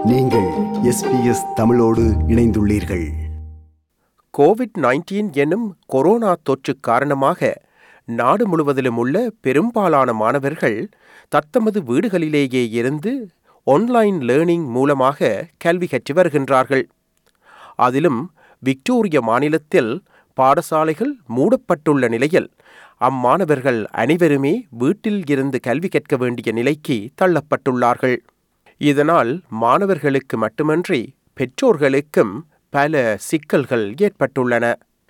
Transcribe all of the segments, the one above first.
நீங்கள் எஸ்பிஎஸ் தமிழோடு இணைந்துள்ளீர்கள் கோவிட் 19 எனும் கொரோனா தொற்று காரணமாக நாடு முழுவதிலும் உள்ள பெரும்பாலான மாணவர்கள் தத்தமது வீடுகளிலேயே இருந்து ஆன்லைன் லேர்னிங் மூலமாக கல்வி கற்று வருகின்றார்கள் அதிலும் விக்டோரிய மாநிலத்தில் பாடசாலைகள் மூடப்பட்டுள்ள நிலையில் அம்மாணவர்கள் அனைவருமே வீட்டில் இருந்து கல்வி கற்க வேண்டிய நிலைக்கு தள்ளப்பட்டுள்ளார்கள் இதனால் மாணவர்களுக்கு மட்டுமன்றி பெற்றோர்களுக்கும் பல சிக்கல்கள் ஏற்பட்டுள்ளன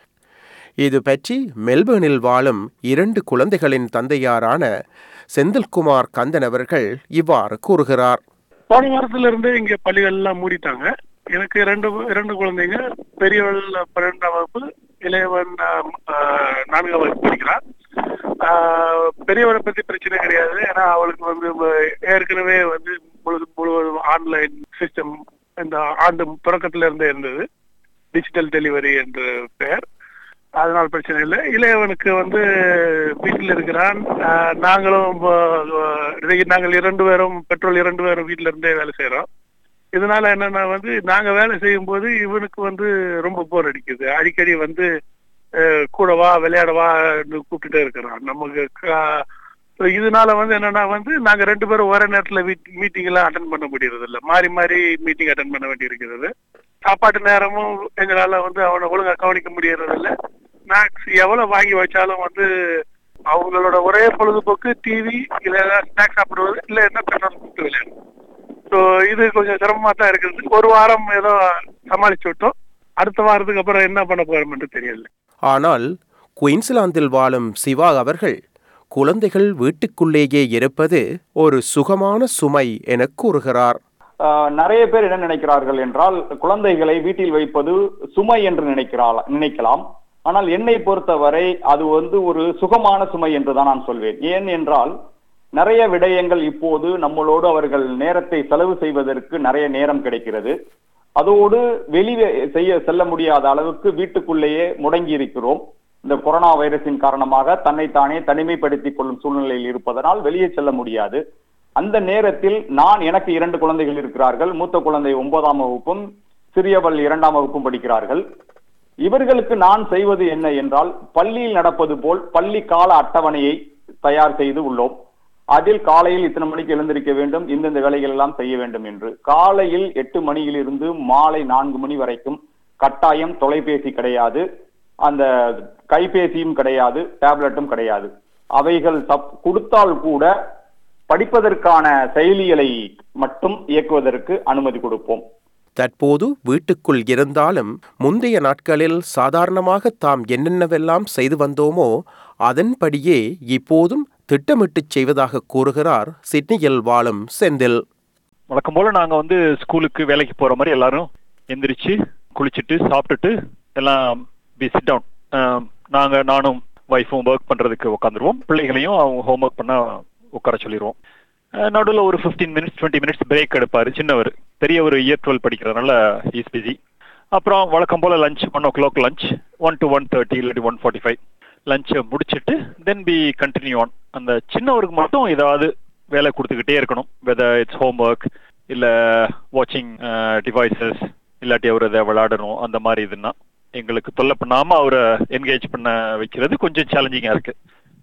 இது பற்றி மெல்பர்னில் வாழும் இரண்டு குழந்தைகளின் தந்தையாரான செந்தில்குமார் கந்தன் அவர்கள் இவ்வாறு கூறுகிறார் போன வாரத்துல இருந்து இங்க பள்ளிகள் எல்லாம் மூடிட்டாங்க எனக்கு ரெண்டு இரண்டு குழந்தைங்க பெரியவள் பன்னெண்டாம் வகுப்பு இளையவன் ஆஹ், ஆஹ், நான்காம் வகுப்பு படிக்கிறான் ஆஹ், பெரியவளை பத்தி பிரச்சனை கிடையாது ஏன்னா அவளுக்கு வந்து வ- ஏற்கனவே வந்து முழு முழுவதும் ஆன்லைன் சிஸ்டம் இந்த ஆண்டு தொடக்கத்துல இருந்தே இருந்தது டிஜிட்டல் டெலிவரி என்று பெயர் அதனால் பிரச்சனை இல்லை இளையவனுக்கு வந்து வீட்டில் இருக்கிறான் ஆஹ் நாங்களும் ஆஹ் இதை- நாங்கள் இரண்டு பேரும் பெட்ரோல் இரண்டு பேரும் வீட்டில இருந்தே வேலை செய்யறோம் இதனால என்னன்னா வந்து நாங்க வேலை செய்யும் போது இவனுக்கு வந்து ரொம்ப போர் அடிக்குது அடிக்கடி வந்து ஆஹ் கூட வா விளையாடவா கூப்பிட்டுட்டே இருக்கிறான் நமக்கு கா- இதனால வந்து என்னன்னா வந்து நாங்க ரெண்டு பேரும் ஒரே நேரத்துல மீட்டிங் எல்லாம் அட்டன் பண்ண முடியறது இல்ல மாறி மாறி மீட்டிங் அட்டன் பண்ண வேண்டி இருக்கிறது சாப்பாட்டு நேரமும் எங்களால வந்து அவனை ஒழுங்கா கவனிக்க முடியறது இல்ல ஸ்நாக்ஸ் எவ்வளவு வாங்கி வச்சாலும் வந்து அவங்களோட ஒரே பொழுதுபோக்கு டிவி இல்ல ஸ்நாக்ஸ் சாப்பிடுவது இல்ல என்ன பெட்ரோல் கூப்பிட்டு விளையாடும் ஸோ இது கொஞ்சம் சிரமமா தான் இருக்குது ஒரு வாரம் ஏதோ சமாளிச்சு விட்டோம் அடுத்த வாரத்துக்கு அப்புறம் என்ன பண்ண போறோம்னு தெரியல ஆனால் குயின்ஸ்லாந்தில் வாழும் சிவா அவர்கள் குழந்தைகள் வீட்டுக்குள்ளேயே இருப்பது ஒரு சுகமான சுமை என கூறுகிறார் ஆஹ் நிறைய பேர் என்ன நினைக்கிறார்கள் என்றால் குழந்தைகளை வீட்டில் வைப்பது சுமை என்று நினைக்கிறாள் நினைக்கலாம் ஆனால் என்னை பொறுத்தவரை அது வந்து ஒரு சுகமான சுமை என்றுதான் நான் சொல்வேன் ஏன் என்றால் நிறைய விடயங்கள் இப்போது நம்மளோடு அவர்கள் நேரத்தை செலவு செய்வதற்கு நிறைய நேரம் கிடைக்கிறது அதோடு வெளியே செய்ய செல்ல முடியாத அளவுக்கு வீட்டுக்குள்ளேயே முடங்கி இருக்கிறோம் இந்த கொரோனா வைரஸின் காரணமாக தன்னைத்தானே தனிமைப்படுத்திக் கொள்ளும் சூழ்நிலையில் இருப்பதனால் வெளியே செல்ல முடியாது அந்த நேரத்தில் நான் எனக்கு இரண்டு குழந்தைகள் இருக்கிறார்கள் மூத்த குழந்தை ஒன்பதாம் வகுப்பும் சிறியவள் இரண்டாம் வகுப்பும் படிக்கிறார்கள் இவர்களுக்கு நான் செய்வது என்ன என்றால் பள்ளியில் நடப்பது போல் பள்ளி கால அட்டவணையை தயார் செய்து உள்ளோம் அதில் காலையில் இத்தனை மணிக்கு எழுந்திருக்க வேண்டும் இந்தந்த வேலைகள் எல்லாம் செய்ய வேண்டும் என்று காலையில் எட்டு மணியிலிருந்து மாலை நான்கு மணி வரைக்கும் கட்டாயம் தொலைபேசி கிடையாது அந்த கைபேசியும் கிடையாது டேப்லெட்டும் கிடையாது அவைகள் தப் கொடுத்தால் கூட படிப்பதற்கான செயலிகளை மட்டும் இயக்குவதற்கு அனுமதி கொடுப்போம் தற்போது வீட்டுக்குள் இருந்தாலும் முந்தைய நாட்களில் சாதாரணமாக தாம் என்னென்னவெல்லாம் செய்து வந்தோமோ அதன்படியே இப்போதும் திட்டமிட்டுச் செய்வதாக கூறுகிறார் சிட்னியில் வாழும் செந்தில் வழக்கம் போல நாங்க வந்து ஸ்கூலுக்கு வேலைக்கு போற மாதிரி எல்லாரும் எந்திரிச்சு குளிச்சுட்டு சாப்பிட்டுட்டு எல்லாம் பி சிட் டவுன் நாங்க நானும் ஒய்ஃபும் ஒர்க் பண்றதுக்கு உட்காந்துருவோம் பிள்ளைகளையும் அவங்க ஹோம்ஒர்க் பண்ண உட்கார சொல்லிடுவோம் நடுவில் ஒரு fifteen minutes twenty minutes break எடுப்பாரு சின்னவர் பெரிய ஒரு இயர் டுவெல் படிக்கிறதுனால இஸ் பிஸி அப்புறம் வழக்கம் போல lunch one o'clock lunch one to one thirty இல்லாட்டி ஒன் ஃபார்ட்டி ஃபைவ் லஞ்சை முடிச்சிட்டு தென் பி கண்டினியூ ஆன் அந்த சின்னவருக்கு மட்டும் ஏதாவது வேலை கொடுத்துக்கிட்டே இருக்கணும் வெதர் இட்ஸ் ஹோம் ஒர்க் இல்லை வாட்சிங் டிவைசஸ் இல்லாட்டி அவர் அதை விளையாடணும் அந்த மாதிரி இதுன்னா எங்களுக்கு தொல்லை பண்ணாமல் அவரை என்கேஜ் பண்ண வைக்கிறது கொஞ்சம் சேலஞ்சிங்காக இருக்கு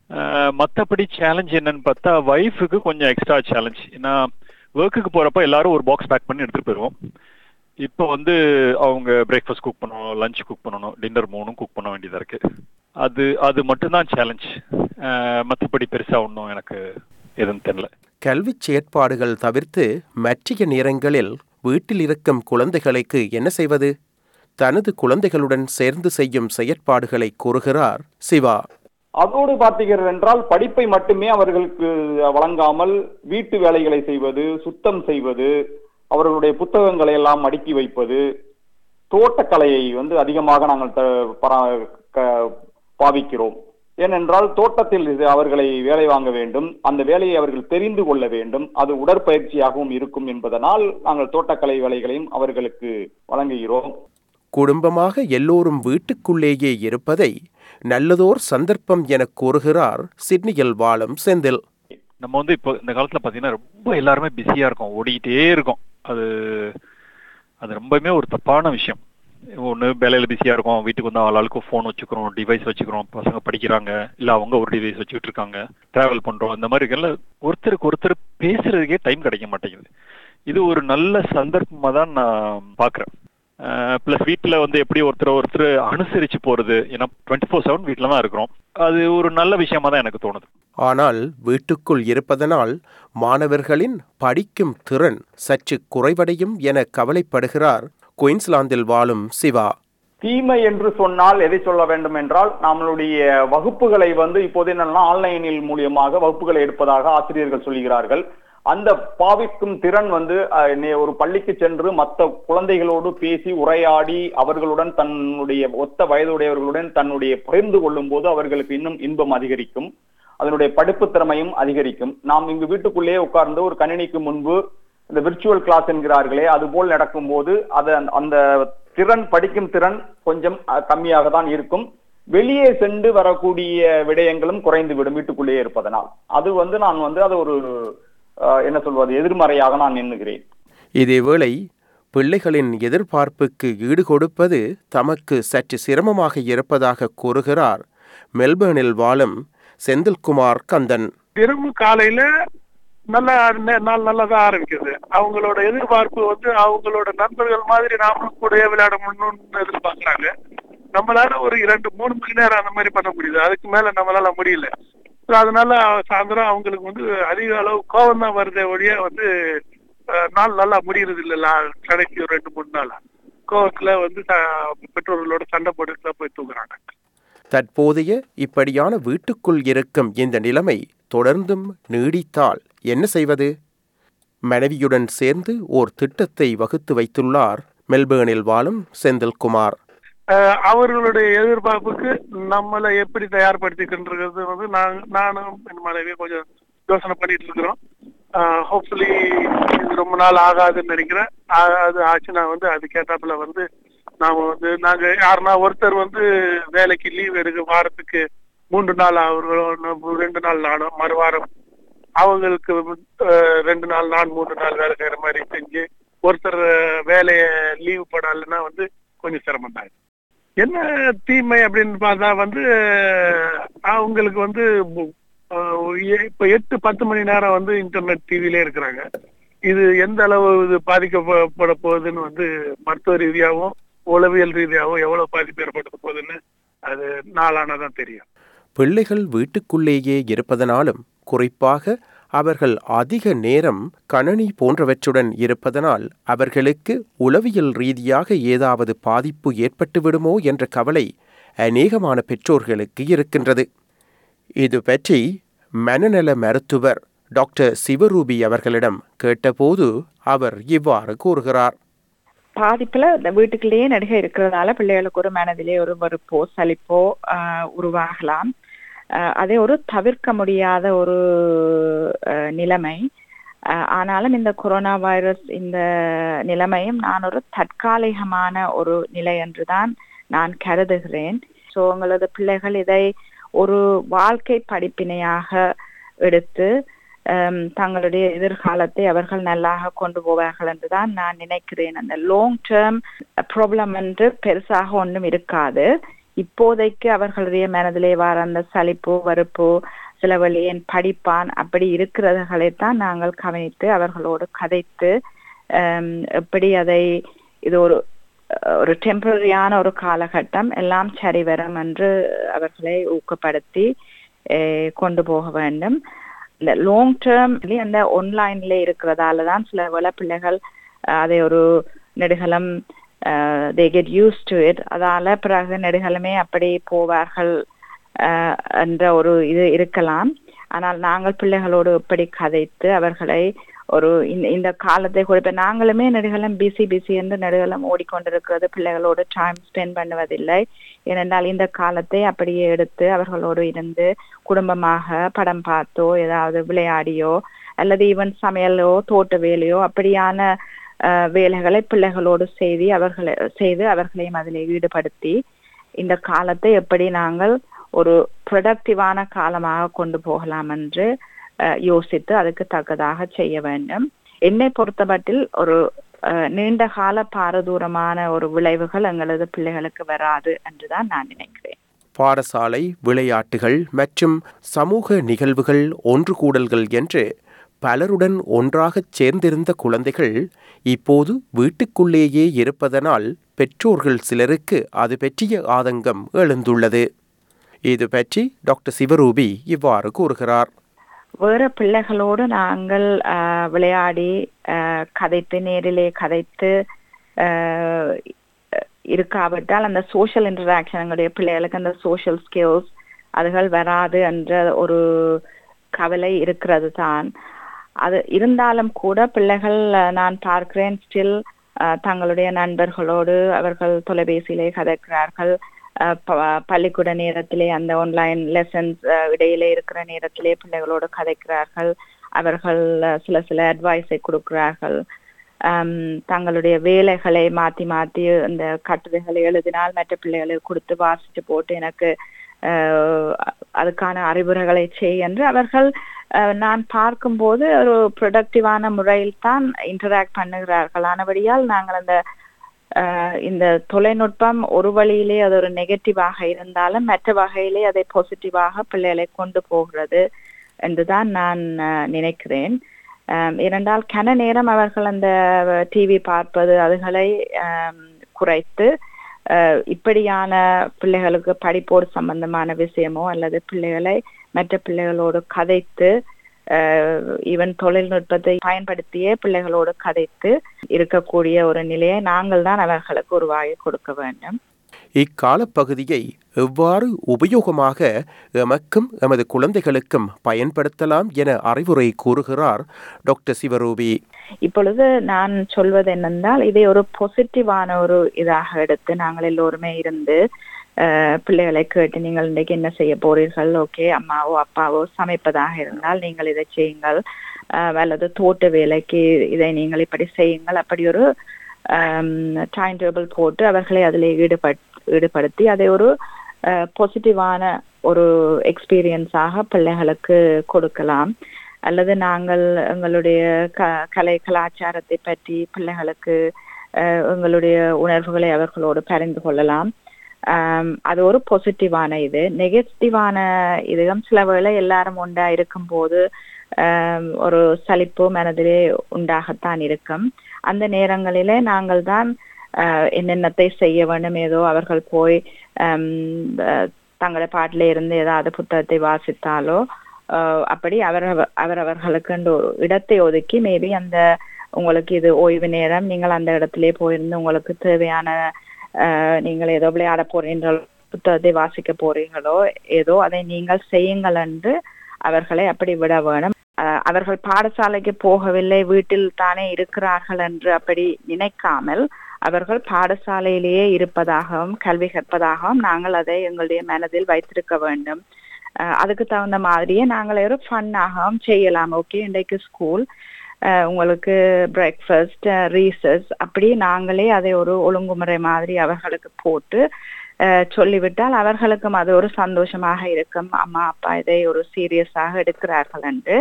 மற்றபடி சேலஞ்ச் என்னன்னு பார்த்தா ஒய்ஃபுக்கு கொஞ்சம் எக்ஸ்ட்ரா சேலஞ்ச் ஏன்னா ஒர்க்குக்கு போகிறப்ப எல்லாரும் ஒரு பாக்ஸ் பேக் பண்ணி எடுத்துகிட்டு போயிடுவோம் இப்போ வந்து அவங்க பிரேக்ஃபாஸ்ட் குக் பண்ணணும் லஞ்ச் குக் பண்ணணும் டின்னர் மூணும் குக் பண்ண வேண்டியதாக இருக்கு அது அது மட்டும்தான் சேலஞ்ச் மற்றபடி பெருசாக ஒன்றும் எனக்கு எதுவும் தெரியல கல்விச் செயற்பாடுகள் தவிர்த்து மற்றைய நேரங்களில் வீட்டில் இருக்கும் குழந்தைகளுக்கு என்ன செய்வது தனது குழந்தைகளுடன் சேர்ந்து செய்யும் செயற்பாடுகளை கூறுகிறார் சிவா அதோடு பார்த்தீர்கள் என்றால் படிப்பை மட்டுமே அவர்களுக்கு வழங்காமல் வீட்டு வேலைகளை செய்வது சுத்தம் செய்வது அவர்களுடைய புத்தகங்களை எல்லாம் அடுக்கி வைப்பது தோட்டக்கலையை வந்து அதிகமாக நாங்கள் த- பரா- க- பாவிக்கிறோம் ஏனென்றால் தோட்டத்தில் இது அவர்களை வேலை வாங்க வேண்டும் அந்த வேலையை அவர்கள் தெரிந்து கொள்ள வேண்டும் அது உடற்பயிற்சியாகவும் இருக்கும் என்பதனால் நாங்கள் தோட்டக்கலை வேலைகளையும் அவர்களுக்கு வழங்குகிறோம் குடும்பமாக எல்லோரும் வீட்டுக்குள்ளேயே இருப்பதை நல்லதோர் சந்தர்ப்பம் என கூறுகிறார் சிட்னியில் வாழும் செந்தில் நம்ம வந்து இப்போ இந்த காலத்துல பாத்தீங்கன்னா ரொம்ப எல்லாருமே பிஸியா இருக்கோம் ஓடிக்கிட்டே இருக்கோம் அது அது ரொம்பவுமே ஒரு தப்பான விஷயம் ஒன்று வேலையில் பிஸியாக இருக்கும் வீட்டுக்கு வந்து ஆளாளுக்கும் ஃபோன் வச்சுக்கிறோம் டிவைஸ் வச்சுக்கிறோம் பசங்க படிக்கிறாங்க இல்லை அவங்க ஒரு டிவைஸ் வச்சுக்கிட்டு இருக்காங்க ட்ராவல் பண்ணுறோம் இந்த மாதிரி இருக்கல ஒருத்தருக்கு ஒருத்தர் பேசுறதுக்கே டைம் கிடைக்க மாட்டேங்குது இது ஒரு நல்ல சந்தர்ப்பமாக தான் நான் பார்க்குறேன் ப்ளஸ் வீட்டில் வந்து எப்படி ஒருத்தர் ஒருத்தர் அனுசரித்து போகிறது ஏன்னா டுவெண்ட்டி ஃபோர் செவன் வீட்டில் தான் இருக்கிறோம் அது ஒரு நல்ல விஷயமா தான் எனக்கு தோணுது ஆனால் வீட்டுக்குள் இருப்பதனால் மாணவர்களின் படிக்கும் திறன் சற்று குறைவடையும் என கவலைப்படுகிறார் குயின்ஸ்லாந்தில் வாழும் சிவா தீமை என்று சொன்னால் எதை சொல்ல வேண்டும் என்றால் நம்மளுடைய வகுப்புகளை வந்து இப்போது என்னன்னா ஆன்லைனில் மூலியமாக வகுப்புகளை எடுப்பதாக ஆசிரியர்கள் சொல்கிறார்கள் அந்த பாவிக்கும் திறன் வந்து அஹ், நே- ஒரு பள்ளிக்கு சென்று மற்ற குழந்தைகளோடு பேசி உரையாடி அவர்களுடன் தன்னுடைய ஒத்த வயதுடையவர்களுடன் தன்னுடைய பகிர்ந்து கொள்ளும் போது அவர்களுக்கு இன்னும் இன்பம் அதிகரிக்கும் அதனுடைய படிப்பு திறமையும் அதிகரிக்கும் நாம் இங்கு வீட்டுக்குள்ளேயே உட்கார்ந்து ஒரு கணினிக்கு முன்பு இந்த விர்ச்சுவல் கிளாஸ் என்கிறார்களே அதுபோல் நடக்கும்போது அது அந்த- அந்த திறன் படிக்கும் திறன் கொஞ்சம் அஹ், கம்மியாக தான் இருக்கும் வெளியே சென்று வரக்கூடிய விடயங்களும் குறைந்து விடும் வீட்டுக்குள்ளேயே இருப்பதனால் அது வந்து நான் வந்து அது ஒரு அஹ், என்ன சொல்வது எதிர்மறையாக நான் எண்ணுகிறேன் இதேவேளை பிள்ளைகளின் எதிர்பார்ப்புக்கு ஈடு கொடுப்பது தமக்கு சற்று சிரமமாக இருப்பதாக கூறுகிறார் மெல்பர்னில் வாழும் செந்தில்குமார் கந்தன் தினமும் காலையில நல்லா நே- நாள் நல்லா தான் ஆரம்பிக்குது அவங்களோட எதிர்பார்ப்பு வந்து அவங்களோட நண்பர்கள் மாதிரி நாமளும் கூட விளையாடணும்னு எதிர்பார்க்கறாங்க நம்மளால ஒரு இரண்டு மூணு மணி நேரம் அந்த மாதிரி பண்ண முடியுது அதுக்கு மேல நம்மளால முடியல So அதனால சாயந்தரம் அவங்களுக்கு வந்து அதிக அளவு கோபம் தான் வருதே ஒழிய வந்து அஹ், நாள் நல்லா முடியறது இல்ல கடைக்கு ஒரு ரெண்டு மூணு நாள் கோவத்துல வந்து ச- பெற்றோர்களோட சண்டை போட்டுட்டு தான் போய் தூங்குறாங்க தற்போதைய இப்படியான வீட்டுக்குள் இருக்கும் இந்த நிலைமை தொடர்ந்தும் நீடித்தால் என்ன செய்வது மனைவியுடன் சேர்ந்து ஓர் திட்டத்தை வகுத்து வைத்துள்ளார் மெல்பேர்னில் வாழும் செந்தில்குமார் அஹ் அவர்களுடைய எதிர்பார்ப்புக்கு நம்மளை எப்படி தயார்படுத்திக்கின்றது வந்து நான் நானும் என் மனைவி கொஞ்சம் யோசனை பண்ணிட்டு இருக்கிறோம் ஹோப்ஃபுல்லி இது ரொம்ப நாள் ஆகாதுன்னு நினைக்கிறேன் ஆ- அது ஆச்சுன்னா வந்து அது கேட்டாப்புல வந்து நாம வந்து நாங்க யாருன்னா ஒருத்தர் வந்து வேலைக்கு லீவ் எடுக்க வாரத்துக்கு மூன்று நாள் அவர்களோ ரெண்டு நாள் நானும் மறுவாரம் அவங்களுக்கு அஹ், ரெண்டு நாள் நான் மூன்று நாள் வேலை செய்யற மாதிரி செஞ்சு ஒருத்தர் அஹ், வேலைய லீவ் போடலைன்னா வந்து கொஞ்சம் சிரமம் தான் என்ன தீமை அப்படின்னு பார்த்தா வந்து அஹ், அவங்களுக்கு வந்து பு- அஹ், எ- இப்ப எட்டு பத்து மணி நேரம் வந்து இன்டர்நெட் டிவிலே இருக்கிறாங்க இது எந்த அளவு இது பாதிக்கப்பட போகுதுன்னு வந்து மருத்துவ ரீதியாகவும் உளவியல் ரீதியாகவும் எவ்வளவு பாதிப்பு ஏற்படுத்த போகுதுன்னு அது நாளானதான் தெரியும் பிள்ளைகள் வீட்டுக்குள்ளேயே இருப்பதனாலும் குறிப்பாக அவர்கள் அதிக நேரம் கணனி போன்றவற்றுடன் இருப்பதனால் அவர்களுக்கு உளவியல் ரீதியாக ஏதாவது பாதிப்பு ஏற்பட்டுவிடுமோ என்ற கவலை அநேகமான பெற்றோர்களுக்கு இருக்கின்றது இது பற்றி மனநல மருத்துவர் டாக்டர் சிவரூபி அவர்களிடம் கேட்டபோது அவர் இவ்வாறு கூறுகிறார் பாதிப்புல இந்த வீட்டுக்குள்ளேயே நடிகை இருக்கிறதால பிள்ளைகளுக்கு ஒரு மனதிலே ஒரு வெறுப்போ சலிப்போ ஆஹ், உருவாகலாம் ஆஹ், அதே ஒரு தவிர்க்க முடியாத ஒரு ஆஹ், நிலைமை ஆஹ், ஆனாலும் இந்த கொரோனா வைரஸ் இந்த நிலைமையும் நான் ஒரு தற்காலிகமான ஒரு நிலை என்றுதான் நான் கருதுகிறேன் ஸோ உங்களது பிள்ளைகள் இதை ஒரு வாழ்க்கை படிப்பினையாக எடுத்து ஹம், தங்களுடைய எதிர்காலத்தை அவர்கள் நல்லாக கொண்டு போவார்கள் என்றுதான் நான் நினைக்கிறேன் அந்த லாங் டேர்ம் ப்ராப்ளம் என்று பெருசாக ஒன்றும் இருக்காது இப்போதைக்கு அவர்களுடைய மனதிலே வர அந்த சலிப்பு வெறுப்பு சில வழியன் படிப்பான் அப்படி இருக்கிறதுகளைத்தான் நாங்கள் கவனித்து அவர்களோடு கதைத்து ஹம், எப்படி அதை இது ஒரு ஒரு டெம்பரரியான ஒரு காலகட்டம் எல்லாம் சரி வரும் என்று அவர்களை ஊக்கப்படுத்தி அஹ், கொண்டு போக வேண்டும் இந்த லாங் டேர்ம் அந்த ஆன்லைன்ல இருக்கிறதால தான் சில வேளை பிள்ளைகள் அஹ், அதை ஒரு நெடுகலம் they get used to it அதால பிறகு நெடுகலமே அப்படி போவார்கள் அஹ், என்ற ஒரு இது இருக்கலாம் ஆனால் நாங்கள் பிள்ளைகளோடு எப்படி கதைத்து அவர்களை ஒரு இந்த இந்த காலத்தை கூட இப்ப நாங்களுமே நெடுகலம் பிசி பிசி என்று நெடுகலம் ஓடிக்கொண்டிருக்கிறது பிள்ளைகளோடு டைம் ஸ்பெண்ட் பண்ணுவதில்லை ஏனென்றால் இந்த காலத்தை அப்படியே எடுத்து அவர்களோடு இருந்து குடும்பமாக படம் பார்த்தோ ஏதாவது விளையாடியோ அல்லது ஈவன் சமையலோ தோட்ட வேலையோ அப்படியான அஹ், வேலைகளை பிள்ளைகளோடு செய்து அவர்களை செய்து அவர்களையும் அதில் ஈடுபடுத்தி இந்த காலத்தை எப்படி நாங்கள் ஒரு ப்ரொடக்டிவான காலமாக கொண்டு போகலாம் என்று அஹ், யோசித்து அதுக்கு தக்கதாக செய்ய வேண்டும் என்னை பொறுத்தமட்டில் ஒரு அஹ், நீண்ட கால பாரதூரமான ஒரு விளைவுகள் எங்களது பிள்ளைகளுக்கு வராது என்றுதான் நான் நினைக்கிறேன் பாடசாலை விளையாட்டுகள் மற்றும் சமூக நிகழ்வுகள் ஒன்று கூடல்கள் என்று பலருடன் ஒன்றாகச் சேர்ந்திருந்த குழந்தைகள் இப்போது வீட்டுக்குள்ளேயே இருப்பதனால் பெற்றோர்கள் சிலருக்கு அது பற்றிய ஆதங்கம் எழுந்துள்ளது இது பற்றி டாக்டர் சிவரூபி இவ்வாறு கூறுகிறார் வேற பிள்ளைகளோடு நாங்கள் ஆஹ், விளையாடி ஆஹ், கதைத்து நேரிலே கதைத்து ஆஹ், இருக்காவிட்டால் அந்த சோஷியல் இன்டராக்ஷன் எங்களுடைய பிள்ளைகளுக்கு அந்த சோஷியல் ஸ்கில்ஸ் அதுகள் வராது என்ற ஒரு கவலை இருக்கிறது தான் அது இருந்தாலும் கூட பிள்ளைகள் அஹ், நான் பார்க்கிறேன் ஸ்டில் தங்களுடைய நண்பர்களோடு அவர்கள் தொலைபேசியிலே கதைக்கிறார்கள் அஹ், ப- பள்ளிக்கூட நேரத்திலே அந்த ஆன்லைன் லெசன்ஸ் இடையிலே இருக்கிற நேரத்திலே பிள்ளைகளோடு கதைக்கிறார்கள் அவர்கள் அஹ், சில சில அட்வைஸை கொடுக்கிறார்கள் ஆம், தங்களுடைய வேலைகளை மாத்தி மாத்தி அந்த கட்டுரைகளை எழுதினால் மற்ற பிள்ளைகளுக்கு கொடுத்து வாசிச்சு போட்டு எனக்கு அஹ், அதுக்கான அறிவுரைகளை செய் என்று அவர்கள் அஹ், நான் பார்க்கும்போது ஒரு ப்ரொடக்டிவான முறையில் தான் இன்டராக்ட் பண்ணுகிறார்கள் ஆனபடியால் நாங்கள் அந்த அஹ், இந்த தொழில்நுட்பம் ஒரு வழியிலே அது ஒரு நெகட்டிவாக இருந்தாலும் மற்ற வகையிலே அதை பாசிட்டிவாக பிள்ளைகளை கொண்டு போகிறது என்றுதான் நான் அஹ், நினைக்கிறேன் ஆம், ஏனென்றால் கன நேரம் அவர்கள் அந்த டிவி பார்ப்பது அதுகளை ஆம், குறைத்து அஹ், இப்படியான பிள்ளைகளுக்கு படிப்போடு சம்பந்தமான விஷயமோ அல்லது பிள்ளைகளை மற்ற பிள்ளைகளோடு கதைத்து ஈவன் தொழில்நுட்பத்தை பயன்படுத்தியே பிள்ளைகளோடு கதைத்து இருக்கக்கூடிய ஒரு நிலையை நாங்கள் தான் அவர்களுக்கு உருவாகி கொடுக்க வேண்டும் இக்காலப்பகுதியை எவ்வாறு உபயோகமாக எமக்கும் எமது குழந்தைகளுக்கும் பயன்படுத்தலாம் என அறிவுரை கூறுகிறார் டாக்டர் சிவரூபி இப்பொழுது நான் சொல்வது என்னென்றால் இதை ஒரு பாசிட்டிவான ஒரு இதாக எடுத்து நாங்கள் எல்லோருமே இருந்து அஹ், பிள்ளைகளை கேட்டு நீங்கள் இன்றைக்கு என்ன செய்ய போறீர்கள் ஓகே அம்மாவோ அப்பாவோ சமைப்பதாக இருந்தால் நீங்கள் இதை செய்யுங்கள் அஹ், அல்லது தோட்ட வேலைக்கு இதை நீங்கள் இப்படி செய்யுங்கள் அப்படி ஒரு டைம் டேபிள் போட்டு அவர்களை அதில் ஈடுபட் ஈடுபடுத்தி அதை ஒரு பாசிட்டிவான ஒரு எக்ஸ்பீரியன்ஸாக பிள்ளைகளுக்கு கொடுக்கலாம் அல்லது நாங்கள் எங்களுடைய க கலை கலாச்சாரத்தை பற்றி பிள்ளைகளுக்கு அஹ், எங்களுடைய உணர்வுகளை அவர்களோடு பரிந்து கொள்ளலாம் ஆம், அது ஒரு பாசிட்டிவான இது நெகட்டிவான இதுகம் சில வேளை எல்லாரும் உண்டா இருக்கும்போது ஆம், ஒரு சலிப்பு மனதிலே உண்டாகத்தான் இருக்கும் அந்த நேரங்களிலே நாங்கள் தான் ஆஹ், என்னென்னத்தை செய்ய வேண்டும் ஏதோ அவர்கள் போய் ஆம், அஹ், தங்களோட பாட்டில இருந்து ஏதாவது புத்தகத்தை வாசித்தாலோ ஆஹ், அப்படி அவர் அவரவர்களுக்கு ஒரு இடத்தை ஒதுக்கி மேபி அந்த உங்களுக்கு இது ஓய்வு நேரம் நீங்கள் அந்த இடத்திலே போயிருந்து உங்களுக்கு தேவையான ஆஹ், நீங்கள் ஏதோ விளையாட போறீங்களோ புத்தகத்தை வாசிக்க போறீங்களோ ஏதோ அதை நீங்கள் செய்யுங்கள் என்று அவர்களை அப்படி விட வேணும் ஆஹ், அவர்கள் பாடசாலைக்கு போகவில்லை வீட்டில் தானே இருக்கிறார்கள் என்று அப்படி நினைக்காமல் அவர்கள் பாடசாலையிலேயே இருப்பதாகவும் கல்வி கற்பதாகவும் நாங்கள் அதை எங்களுடைய மனதில் வைத்திருக்க வேண்டும் ஆஹ், அதுக்கு தகுந்த மாதிரியே நாங்கள் ஒரு ஃபன்னாகவும் செய்யலாம் ஓகே இன்றைக்கு ஸ்கூல் உங்களுக்கு பிரேக்ஃபாஸ்ட் ரீசஸ் அப்படி நாங்களே அதை ஒரு ஒழுங்குமுறை மாதிரி அவர்களுக்கு போட்டு அஹ், சொல்லிவிட்டால் அவர்களுக்கும் அது ஒரு சந்தோஷமாக இருக்கும் அம்மா அப்பா இதை ஒரு சீரியஸாக எடுக்கிறார்கள் என்று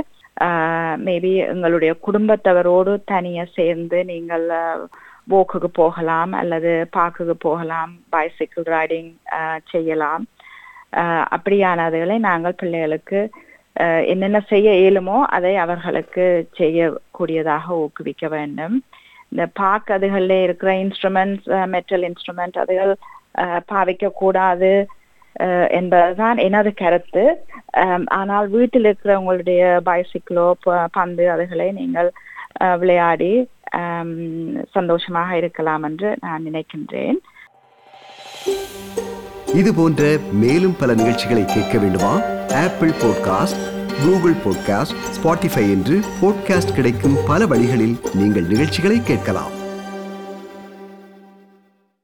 மேபி எங்களுடைய குடும்பத்தவரோடு தனியா சேர்ந்து நீங்கள் போக்குக்கு போகலாம் அல்லது பார்க்குக்கு போகலாம் பைசைக்கிள் ரைடிங் செய்யலாம் அஹ், அப்படியானதுகளை நாங்கள் பிள்ளைகளுக்கு அஹ், என்னென்ன செய்ய இயலுமோ அதை அவர்களுக்கு செய்யக்கூடியதாக ஊக்குவிக்க வேண்டும் இந்த பார்க் அதுகளில் இருக்கிற இன்ஸ்ட்ருமெண்ட்ஸ் மெட்டல் இன்ஸ்ட்ருமெண்ட் அதுகள் அஹ், பாவிக்க கூடாது அஹ், என்பதுதான் எனது கருத்து அம், ஆனால் வீட்டில் இருக்கிற உங்களுடைய பைசிக்கிளோ பந்து அதுகளை நீங்கள் அஹ், விளையாடி அம், சந்தோஷமாக இருக்கலாம் என்று நான் நினைக்கின்றேன் இது போன்ற மேலும் பல நிகழ்ச்சிகளை கேட்க வேண்டுமா Apple podcast Google podcast Spotify என்று பாட்காஸ்ட் கிடைக்கும் பல வழிகளில் நீங்கள் நிகழ்ச்சிகளை கேட்கலாம்